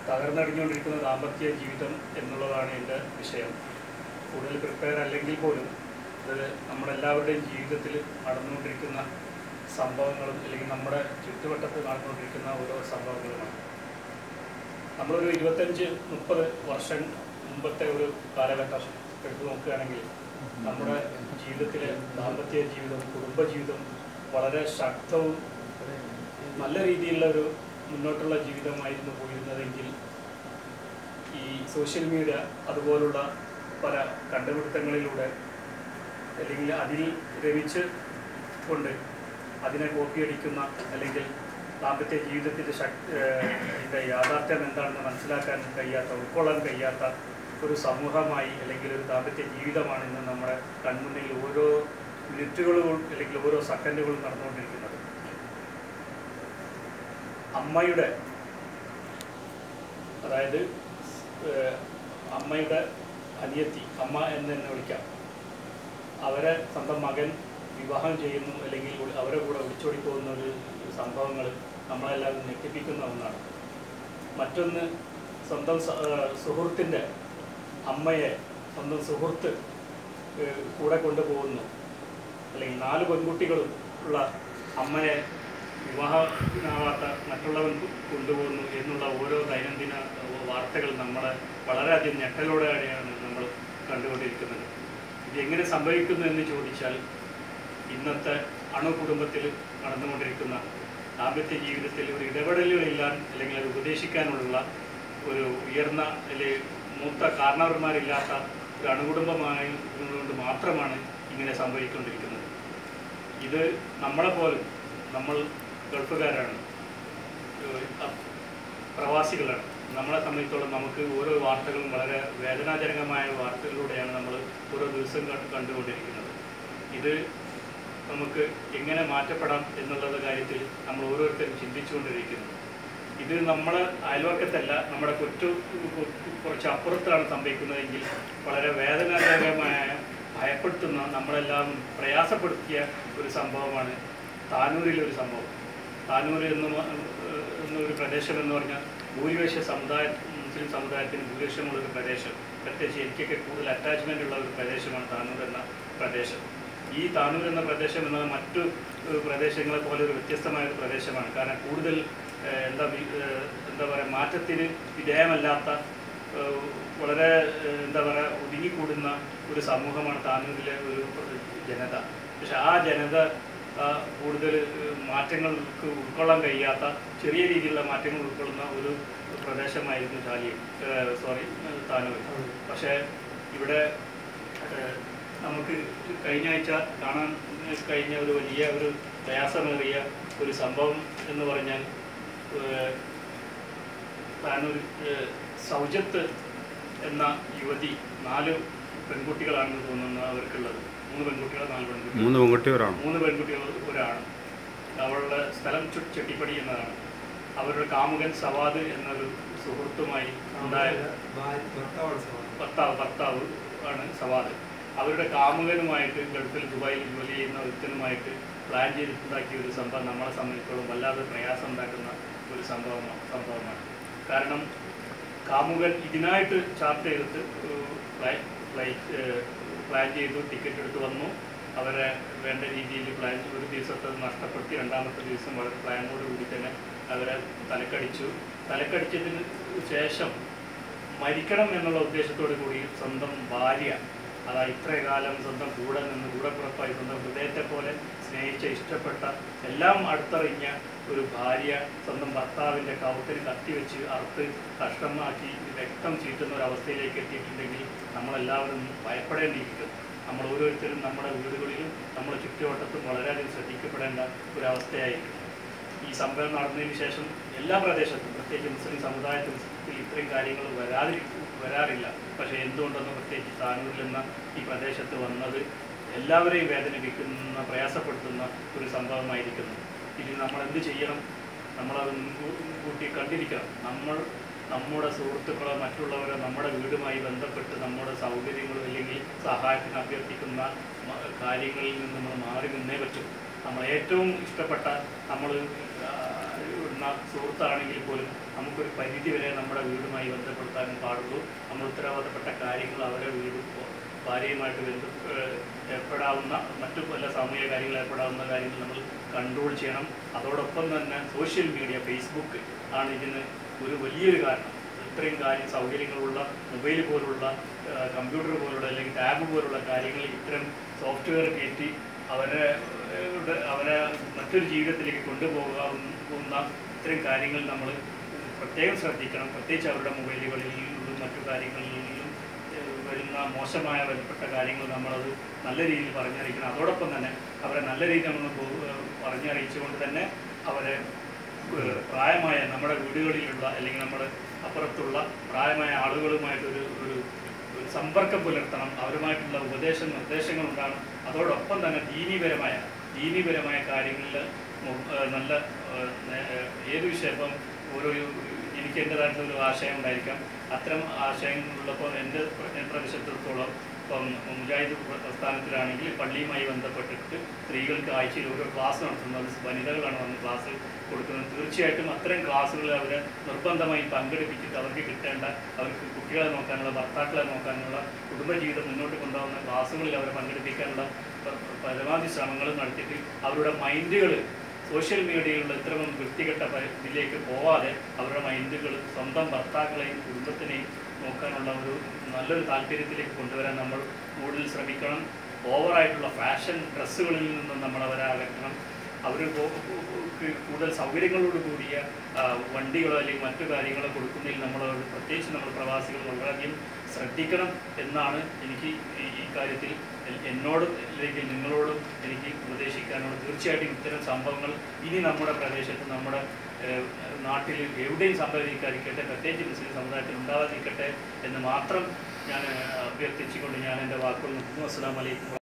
തകർന്നടിഞ്ഞുകൊണ്ടിരിക്കുന്ന ദാമ്പത്യ ജീവിതം എന്നുള്ളതാണ് എൻ്റെ വിഷയം കൂടുതൽ പ്രിപ്പയർ അല്ലെങ്കിൽ പോലും ഇത് നമ്മളെല്ലാവരുടെയും ജീവിതത്തിൽ നടന്നുകൊണ്ടിരിക്കുന്ന സംഭവങ്ങളും അല്ലെങ്കിൽ നമ്മുടെ ചുറ്റുവട്ടത്ത് നടന്നുകൊണ്ടിരിക്കുന്ന ഓരോ സംഭവങ്ങളുമാണ് നമ്മളൊരു ഇരുപത്തഞ്ച് മുപ്പത് വർഷം മുമ്പത്തെ ഒരു കാലഘട്ടം എടുത്തു നോക്കുകയാണെങ്കിൽ നമ്മുടെ ജീവിതത്തിലെ ദാമ്പത്യ ജീവിതം കുടുംബ ജീവിതം വളരെ ശക്തവും നല്ല രീതിയിലുള്ള ഒരു മുന്നോട്ടുള്ള ജീവിതമായിരുന്നു പോയിരുന്നതെങ്കിൽ ഈ സോഷ്യൽ മീഡിയ അതുപോലുള്ള പല കണ്ടുപിടുത്തങ്ങളിലൂടെ അല്ലെങ്കിൽ അതിൽ രമിച്ച് കൊണ്ട് അതിനെ കോപ്പിയടിക്കുന്ന അല്ലെങ്കിൽ ദാമ്പത്യ ജീവിതത്തിൻ്റെ ശക്തി ഇതിൻ്റെ യാഥാർത്ഥ്യം എന്താണെന്ന് മനസ്സിലാക്കാൻ കഴിയാത്ത ഉൾക്കൊള്ളാൻ കഴിയാത്ത ഒരു സമൂഹമായി അല്ലെങ്കിൽ ഒരു ദാമ്പത്യ ജീവിതമാണ് ഇന്ന് നമ്മുടെ കൺമുന്നിൽ ഓരോ മിനിറ്റുകളും അല്ലെങ്കിൽ ഓരോ സെക്കൻഡുകളും നടന്നുകൊണ്ടിരിക്കുന്നത് അമ്മയുടെ അതായത് ഏഹ്, അമ്മയുടെ അനിയത്തി അമ്മ എന്ന് തന്നെ വിളിക്കാം അവരെ സ്വന്തം മകൻ വിവാഹം ചെയ്യുന്നു അല്ലെങ്കിൽ ഒളി- അവരെ കൂടെ ഒളിച്ചോടി പോകുന്ന ഒരു സംഭവങ്ങൾ നമ്മളെല്ലാം ഞെട്ടിപ്പിക്കുന്ന ഒന്നാണ് മറ്റൊന്ന് സ്വന്തം സ- ഏഹ് സുഹൃത്തിൻ്റെ അമ്മയെ സ്വന്തം സുഹൃത്ത് ഏഹ് കൂടെ കൊണ്ടുപോകുന്നു അല്ലെങ്കിൽ നാല് പെൺകുട്ടികളും ഉള്ള അമ്മയെ വിവാഹമാവാത്ത മറ്റുള്ളവൻ കൊണ്ടുപോകുന്നു എന്നുള്ള ഓരോ ദൈനംദിന വാർത്തകൾ നമ്മളെ വളരെയധികം ഞെട്ടലോടെയാണ് നമ്മൾ കണ്ടുകൊണ്ടിരിക്കുന്നത് ഇത് എങ്ങനെ സംഭവിക്കുന്നു എന്ന് ചോദിച്ചാൽ ഇന്നത്തെ അണു കുടുംബത്തിൽ നടന്നുകൊണ്ടിരിക്കുന്ന ദാമ്പത്യ ജീവിതത്തിൽ ഒരു ഇടപെടലുകളില്ലാൻ അല്ലെങ്കിൽ അത് ഉപദേശിക്കാനുള്ള ഒരു ഉയർന്ന അല്ലെങ്കിൽ മൂത്ത കാരണവർമാരില്ലാത്ത ഒരു അണുകുടുംബമായതുകൊണ്ട് മാത്രമാണ് ഇങ്ങനെ സംഭവിച്ചുകൊണ്ടിരിക്കുന്നത് ഇത് നമ്മളെ പോലും നമ്മൾ ഗൾഫുകാരാണ് ഏഹ് അ- പ്രവാസികളാണ് നമ്മളെ സംബന്ധിച്ചോളം നമുക്ക് ഓരോ വാർത്തകളും വളരെ വേദനാജനകമായ വാർത്തകളിലൂടെയാണ് നമ്മൾ ഓരോ ദിവസം കണ്ട് കണ്ടുകൊണ്ടിരിക്കുന്നത് ഇത് നമുക്ക് എങ്ങനെ മാറ്റപ്പെടാം എന്നുള്ള കാര്യത്തിൽ നമ്മൾ ഓരോരുത്തരും ചിന്തിച്ചുകൊണ്ടിരിക്കുന്നു ഇത് നമ്മളെ അയൽവക്കത്തല്ല നമ്മുടെ കൊറ്റു കുറച്ച് അപ്പുറത്താണ് സംഭവിക്കുന്നതെങ്കിൽ വളരെ വേദനാജനകമായ ഭയപ്പെടുത്തുന്ന നമ്മളെല്ലാം പ്രയാസപ്പെടുത്തിയ ഒരു സംഭവമാണ് താനൂരിലെ ഒരു സംഭവം താനൂർ എന്ന മ- ഏഹ് എന്നൊരു പ്രദേശം എന്ന് പറഞ്ഞാൽ ഭൂരിപക്ഷ സമുദായ മുസ്ലിം സമുദായത്തിന് ഭൂരിപക്ഷമുള്ള ഒരു പ്രദേശം പ്രത്യേകിച്ച് എനിക്കൊക്കെ കൂടുതൽ അറ്റാച്ച്മെൻ്റ് ഉള്ള ഒരു പ്രദേശമാണ് താനൂർ എന്ന പ്രദേശം ഈ താനൂർ എന്ന പ്രദേശം എന്നത് മറ്റു ഏഹ് പ്രദേശങ്ങളെ പോലെ ഒരു വ്യത്യസ്തമായ ഒരു പ്രദേശമാണ് കാരണം കൂടുതൽ ഏഹ് എന്താ വി- ഏഹ് എന്താ പറയുക മാറ്റത്തിന് വിധേയമല്ലാത്ത ഏഹ് വളരെ ഏഹ് എന്താ പറയുക ഒതുങ്ങിക്കൂടുന്ന ഒരു സമൂഹമാണ് താനൂരിലെ ഒരു ജനത പക്ഷെ ആ ജനത ആ, കൂടുതൽ ഏഹ് മാറ്റങ്ങൾക്ക് ഉൾക്കൊള്ളാൻ കഴിയാത്ത ചെറിയ രീതിയിലുള്ള മാറ്റങ്ങൾ ഉൾക്കൊള്ളുന്ന ഒരു പ്രദേശമായിരുന്നു ചാലിയം സോറി താനൂർ പക്ഷേ ഇവിടെ ഏഹ് നമുക്ക് കഴിഞ്ഞ ആഴ്ച കാണാൻ കഴിഞ്ഞ ഒരു വലിയ ഒരു പ്രയാസമേറിയ ഒരു സംഭവം എന്ന് പറഞ്ഞാൽ ഏഹ് താനൂർ ഏഹ് സൗജത്ത് എന്ന യുവതി നാല് പെൺകുട്ടികളാണെന്ന് തോന്നുന്നു അവർക്കുള്ളത് മൂന്ന് പെൺകുട്ടികൾ നാല് പെൺകുട്ടികൾ മൂന്ന് പെൺകുട്ടി ഒരാണ് മൂന്ന് പെൺകുട്ടികൾ ഒരാണ് അവളുടെ സ്ഥലം ചു- ചെട്ടിപ്പടി എന്നതാണ് അവരുടെ കാമുകൻ സവാദ് എന്നൊരു സുഹൃത്തുമായി ഉണ്ടായ ഭർത്താവ് ഭർത്താവ് ആണ് സവാദ് അവരുടെ കാമുകനുമായിട്ട് ഗൾഫിൽ ദുബായിൽ ജോലി ചെയ്യുന്ന ഒരുത്തനുമായിട്ട് പ്ലാൻ ചെയ്തിട്ടുണ്ടാക്കിയ ഒരു സംഭവം നമ്മളെ സംബന്ധിച്ചോളം വല്ലാതെ പ്രയാസം ഉണ്ടാക്കുന്ന ഒരു സംഭവമാണ് സംഭവമാണ് കാരണം കാമുകൻ ഇതിനായിട്ട് ചാർട്ട് ചെയ്തിട്ട് ഫ്ലൈറ്റ് ഫ്ലൈറ്റ് പ്ലാൻ ചെയ്തു ടിക്കറ്റ് എടുത്ത് വന്നു അവരെ വേണ്ട രീതിയിൽ പ്ലാൻ ഒരു ദിവസത്തെ നഷ്ടപ്പെടുത്തി രണ്ടാമത്തെ ദിവസം വളരെ പ്ലാനോട് കൂടി തന്നെ അവരെ തലക്കടിച്ചു തലക്കടിച്ചതിന് ശേഷം മരിക്കണം എന്നുള്ള ഉദ്ദേശത്തോടു കൂടി സ്വന്തം ഭാര്യ അതാ ഇത്രയും കാലം സ്വന്തം കൂടെ നിന്ന് കൂടപ്പുറപ്പായി സ്വന്തം ഹൃദയത്തെ പോലെ സ്നേഹിച്ച ഇഷ്ടപ്പെട്ട എല്ലാം അടുത്തറിഞ്ഞ ഒരു ഭാര്യ സ്വന്തം ഭർത്താവിൻ്റെ കവുത്തിന് കത്തിവെച്ച് അറുത്ത് കഷ്ടമാക്കി രക്തം ചീറ്റുന്ന ഒരു അവസ്ഥയിലേക്ക് എത്തിയിട്ടുണ്ടെങ്കിൽ നമ്മളെല്ലാവരും ഭയപ്പെടേണ്ടിയിരിക്കും നമ്മൾ ഓരോരുത്തരും നമ്മുടെ വീടുകളിലും നമ്മുടെ ചുറ്റുവട്ടത്തും വളരെയധികം ശ്രദ്ധിക്കപ്പെടേണ്ട ഒരവസ്ഥയായിരിക്കും ഈ സംഭവം നടന്നതിന് ശേഷം എല്ലാ പ്രദേശത്തും പ്രത്യേകിച്ച് മുസ്ലിം സമുദായത്തിൽ ഇത്രയും കാര്യങ്ങൾ വരാതി വരാറില്ല പക്ഷേ എന്തുകൊണ്ടെന്ന് പ്രത്യേകിച്ച് താനൂരിൽ എന്ന ഈ പ്രദേശത്ത് വന്നത് എല്ലാവരെയും വേദനിപ്പിക്കുന്ന പ്രയാസപ്പെടുത്തുന്ന ഒരു സംഭവമായിരിക്കുന്നു ഇനി നമ്മൾ എന്ത് ചെയ്യണം നമ്മളത് മുൻകൂ- മുൻകൂട്ടി കണ്ടിരിക്കണം നമ്മൾ നമ്മുടെ സുഹൃത്തുക്കളോ മറ്റുള്ളവരോ നമ്മുടെ വീടുമായി ബന്ധപ്പെട്ട് നമ്മുടെ സൗകര്യങ്ങളോ അല്ലെങ്കിൽ സഹായത്തിന് അഭ്യർത്ഥിക്കുന്ന മ- കാര്യങ്ങളിൽ നിന്ന് നമ്മൾ മാറി നിന്നേ പറ്റും നമ്മൾ ഏറ്റവും ഇഷ്ടപ്പെട്ട നമ്മൾ സുഹൃത്താണെങ്കിൽ പോലും നമുക്കൊരു പരിധി വരെ നമ്മുടെ വീടുമായി ബന്ധപ്പെടുത്താനും പാടുള്ളൂ നമ്മൾ ഉത്തരവാദപ്പെട്ട കാര്യങ്ങൾ അവരെ വീട് ഭാര്യയുമായിട്ട് ബന്ധ ഏഹ് ഏർപ്പെടാവുന്ന മറ്റു പല സാമൂഹിക കാര്യങ്ങൾ ഏർപ്പെടാവുന്ന കാര്യങ്ങൾ നമ്മൾ കൺട്രോൾ ചെയ്യണം അതോടൊപ്പം തന്നെ സോഷ്യൽ മീഡിയ ഫേസ്ബുക്ക് ആണ് ഇതിന് ഒരു വലിയൊരു കാരണം ഇത്രയും കാര്യം സൗകര്യങ്ങളുള്ള മൊബൈൽ പോലുള്ള ഏഹ് കമ്പ്യൂട്ടർ പോലുള്ള അല്ലെങ്കിൽ ടാബ് പോലുള്ള കാര്യങ്ങളിൽ ഇത്തരം സോഫ്റ്റ്വെയർ കയറ്റി അവരെ ഏഹ് യുടെ- അവരെ മറ്റൊരു ജീവിതത്തിലേക്ക് കൊണ്ടുപോകാവുന്ന ഇത്തരം കാര്യങ്ങൾ നമ്മൾ പ്രത്യേകം ശ്രദ്ധിക്കണം പ്രത്യേകിച്ച് അവരുടെ മൊബൈലുകളിലും മറ്റു കാര്യങ്ങളിലും ഏഹ് വരുന്ന മോശമായ വിലപ്പെട്ട കാര്യങ്ങൾ നമ്മളത് നല്ല രീതിയിൽ പറഞ്ഞറിയിക്കണം അതോടൊപ്പം തന്നെ അവരെ നല്ല രീതിയിൽ നമ്മൾ ബോ- ഏഹ് പറഞ്ഞറിയിച്ചുകൊണ്ട് തന്നെ അവരെ ഏഹ് പ്രായമായ നമ്മുടെ വീടുകളിലുള്ള അല്ലെങ്കിൽ നമ്മുടെ അപ്പുറത്തുള്ള പ്രായമായ ആളുകളുമായിട്ടൊരു ഒരു ഒരു സമ്പർക്കം പുലർത്തണം അവരുമായിട്ടുള്ള ഉപദേശ നിർദ്ദേശങ്ങൾ ഉണ്ടാകണം അതോടൊപ്പം തന്നെ ദീനീപരമായ ദീനീപരമായ കാര്യങ്ങളിൽ മു- ഏഹ് നല്ല ഏഹ് നേ- ഏഹ് ഏത് വിഷയം ഇപ്പം ഓരോ എനിക്ക് എൻ്റെതായിട്ടുള്ള ഒരു ആശയം ഉണ്ടായിരിക്കാം അത്തരം ആശയങ്ങളുള്ളപ്പോൾ എൻ്റെ പ്ര- എന്നെ പ്രദേശത്തിടത്തോളം ഇപ്പം മുജാഹിദ് പ്രസ്ഥാനത്തിലാണെങ്കിൽ പള്ളിയുമായി ബന്ധപ്പെട്ടിട്ട് സ്ത്രീകൾക്ക് ആഴ്ചയിൽ ഓരോ ക്ലാസ് നടത്തുന്നത് വനിതകളാണ് വന്ന് ക്ലാസ് കൊടുക്കുന്നത് തീർച്ചയായിട്ടും അത്തരം ക്ലാസ്സുകളിൽ അവരെ നിർബന്ധമായി പങ്കെടുപ്പിച്ചിട്ട് അവർക്ക് കിട്ടേണ്ട അവർക്ക് കുട്ടികളെ നോക്കാനുള്ള ഭർത്താക്കളെ നോക്കാനുള്ള കുടുംബജീവിതം മുന്നോട്ട് കൊണ്ടുപോകുന്ന ക്ലാസ്സുകളിൽ അവരെ പങ്കെടുപ്പിക്കാനുള്ള പ- പരമാവധി ശ്രമങ്ങൾ നടത്തിയിട്ട് അവരുടെ മൈൻഡുകൾ സോഷ്യൽ മീഡിയയിലുള്ള ഇത്തരം വൃത്തികെട്ട പ- ഇതിലേക്ക് പോവാതെ അവരുടെ മൈൻഡുകൾ സ്വന്തം ഭർത്താക്കളെയും കുടുംബത്തിനെയും നോക്കാനുള്ള ഒരു നല്ലൊരു താല്പര്യത്തിലേക്ക് കൊണ്ടുവരാൻ നമ്മൾ കൂടുതൽ ശ്രമിക്കണം ഓവറായിട്ടുള്ള ഫാഷൻ ഡ്രസ്സുകളിൽ നിന്നും നമ്മൾ അവരെ അകറ്റണം അവർ കൂടുതൽ സൗകര്യങ്ങളോട് കൂടിയ ആ, വണ്ടികളോ അല്ലെങ്കിൽ മറ്റു കാര്യങ്ങളോ കൊടുക്കുന്നതിൽ നമ്മൾ പ്രത്യേകിച്ച് നമ്മൾ പ്രവാസികൾ വളരെയധികം ശ്രദ്ധിക്കണം എന്നാണ് എനിക്ക് ഈ- ഈ കാര്യത്തിൽ എ- എന്നോടും അല്ലെങ്കിൽ നിങ്ങളോടും എനിക്ക് ഉപദേശിക്കാനുള്ളത് തീർച്ചയായിട്ടും ഇത്തരം സംഭവങ്ങൾ ഇനി നമ്മുടെ പ്രദേശത്ത് നമ്മുടെ ഏഹ്, നാട്ടിൽ എവിടെയും സംഭവിക്കാതിരിക്കട്ടെ പ്രത്യേകിച്ച് മുസ്ലിം സമുദായത്തിൽ ഉണ്ടാവാതിരിക്കട്ടെ എന്ന് മാത്രം ഞാൻ ഏഹ്, അഭ്യർത്ഥിച്ചുകൊണ്ട് ഞാൻ എൻ്റെ വാക്കുകൾ നിർത്തുന്നു അസ്സാം വലൈക്കും